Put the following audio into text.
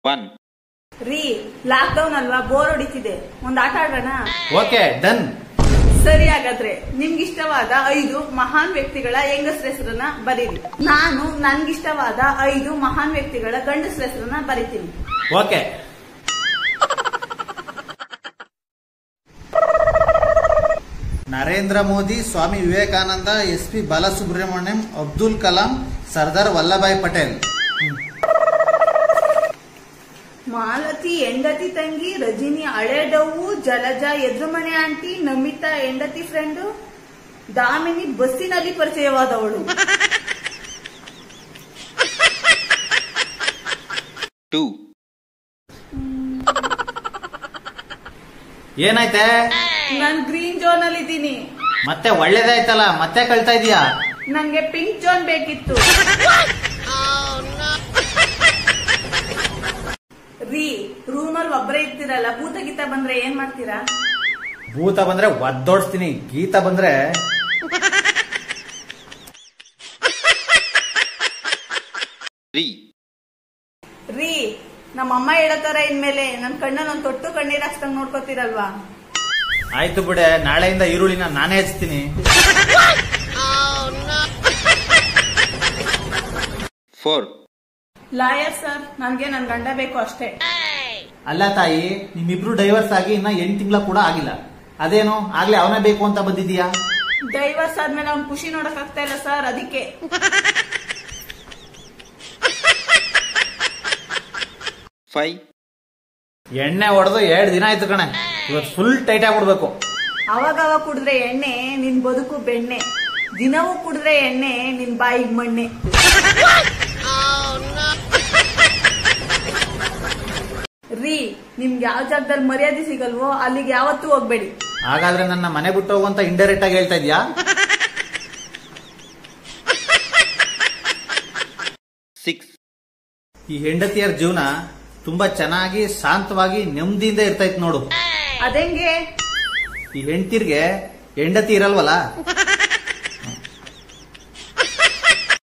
one re lockdown ಅಲ್ವಾ bore ಹೊಡಿತಿದೆ ಒಂದ್ ಆಟ ಆಡೋಣ ಓಕೆ ಡನ್ ಸರಿ ಹಾಗಾದ್ರೆ ನಿಮ್ಗಿಷ್ಟವಾದ ಐದು ಮಹಾನ್ ವ್ಯಕ್ತಿಗಳ ಹೆಂಗಸ್ರ ಹೆಸರನ್ನ ಬರೀರಿ ನಾನು ನನ್ಗಿಷ್ಟವಾದ ಐದು ಮಹಾನ್ ವ್ಯಕ್ತಿಗಳ ಗಂಡಸ್ರ ಹೆಸರನ್ನ ಬರಿತೀನಿ okay Narendra Modi Swami Vivekananda S P Balasubrahmanyam Abdul Kalam Sardar Vallabhbhai Patel Malathi ಹೆಂಡತಿ ತಂಗಿ ರಜಿನಿ ಹಳೇಡವು ಜಲಜ ಎದುರುಮನೆ ಆಂಟಿ ನಮಿತಾ ಹೆಂಡತಿ ಫ್ರೆಂಡು ದಾಮಿನಿ ಬಸ್ಸಿನಲ್ಲಿ ಪರಿಚಯವಾದವಳು ಟೂ ಏನಾಯ್ತೆ ನಾನ್ ಗ್ರೀನ್ ಝೋನ್ ಅಲ್ಲಿ ಇದ್ದೀನಿ ಮತ್ತೆ ಒಳ್ಳೇದಾಯ್ತಲ್ಲ ಮತ್ತೆ ಕಳ್ತಾ ಇದೀಯಾ ನಂಗೆ ಪಿಂಕ್ ಝೋನ್ ಬೇಕಿತ್ತು ರೀ ರೂಮಲ್ಲಿ ಒಬ್ಬರೇ ಇರ್ತೀರಲ್ಲ ಭೂತ ಗೀತ ಬಂದ್ರೆ ಏನ್ ಮಾಡ್ತೀರಾ ಭೂತ ಬಂದ್ರೆ ಒದ್ದೋಡ್ಸ್ತೀನಿ ಗೀತ ಬಂದ್ರೆ ತ್ರೀ ರೀ ನಮ್ಮ ಅಮ್ಮ ಹೇಳೋ ತರ ಇನ್ಮೇಲೆ ನನ್ ಕಣ್ಣಲ್ಲಿ ಒಂದ್ ತೊಟ್ಟು ಕಣ್ಣೀರ್ ಹಾಕ್ಸ್ದಂಗ್ ನೋಡ್ಕೋತೀರಲ್ವಾ ಆಯ್ತು ಬಿಡೆ ನಾಳೆಯಿಂದ ಈರುಳ್ಳಿನ ನಾನೇ ಹಚ್ತೀನಿ ಫೋರ್ ಲಾಯರ್ ಸರ್ ನನ್ಗೆ ನನ್ ಗಂಡ ಬೇಕು ಅಷ್ಟೇ ಅಲ್ಲ ತಾಯಿ ನಿಮ್ಮಿಬ್ರು ಡೈವರ್ಸ್ ಆಗಿ ಇನ್ನ ಎಂಟು ತಿಂಗಳ ಕೂಡ ಆಗಿಲ್ಲ ಅದೇನು ಆಗ್ಲೇ ಅವನೇ ಬೇಕು ಅಂತ ಬಂದಿದೀಯಾ ಡೈವರ್ಸ್ ಆದ್ಮೇಲೆ ಅವ್ನ್ ಖುಷಿ ನೋಡಕ್ ಆಗ್ತಾ ಇಲ್ಲ ಸರ್ ಅದಕ್ಕೆ ಫೈವ್ ಎಣ್ಣೆ ಹೊಡೆದು ಎರಡು ದಿನ ಆಯ್ತು ಕಣೆ ಇವತ್ತು ಫುಲ್ ಟೈಟ್ ಆಗ್ಬಿಡ್ಬೇಕು ಅವಾಗ ಅವಾಗ ಕುಡಿದ್ರೆ ಎಣ್ಣೆ ನಿನ್ ಬದುಕು ಬೆಣ್ಣೆ ದಿನವೂ ಕುಡಿದ್ರೆ ಎಣ್ಣೆ ನಿನ್ ಬಾಯಿಗ್ ಮಣ್ಣೆ ರೀ ನಿಮ್ಗೆ ಯಾವ ಜಾಗದಲ್ಲಿ ಮರ್ಯಾದೆ ಸಿಗಲ್ವೋ ಅಲ್ಲಿಗೆ ಯಾವತ್ತೂ ಹೋಗ್ಬೇಡಿ ಹಾಗಾದ್ರೆ ನನ್ನ ಮನೆ ಬಿಟ್ಟು ಹೋಗುವಂತ ಇಂಡೈರೆಕ್ಟ್ ಆಗಿ ಹೇಳ್ತಾ ಇದ್ಯಾ ಸಿಕ್ಸ್ ಈ ಹೆಂಡತಿಯರ ಜೀವನ ತುಂಬಾ ಚೆನ್ನಾಗಿ ಶಾಂತವಾಗಿ ನೆಮ್ಮದಿಯಿಂದ ಇರ್ತಾ ಇತ್ತು ನೋಡು ಅದೆಂಗೆ ಈ ಹೆಂಡತಿರ್ಗೆ ಹೆಂಡತಿ ಇರಲ್ವಲ್ಲ